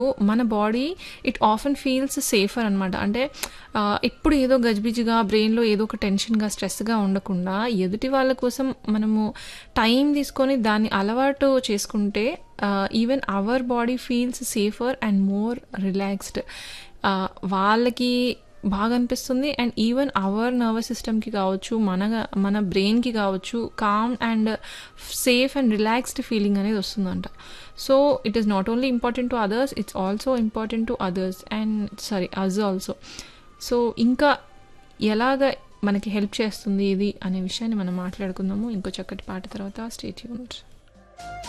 మన body it often feels safer అనమాట అంటే ఆ, ఎప్పుడు ఏదో గజిబిజిగా బ్రెయిన్లో ఏదో ఒక టెన్షన్గా స్ట్రెస్గా ఉండకుండా ఎదుటి వాళ్ళ కోసం మనము టైం తీసుకొని దాన్ని అలవాటు చేసుకుంటే even our body feels safer and more relaxed వాళ్ళకి బాగా అనిపిస్తుంది అండ్ ఈవెన్ అవర్ నర్వస్ సిస్టమ్కి కావచ్చు మన మన బ్రెయిన్కి కావచ్చు calm and safe and relaxed feeling అనేది వస్తుందంట so it is not only important to others it's also important to others and sorry us also so ఇంకా ఎలాగ మనకి హెల్ప్ చేస్తుంది ఇది అనే విషయాన్ని మనం మాట్లాడుకుందాము ఇంకో చక్కటి పాట తర్వాత స్టేట్ యూనిట్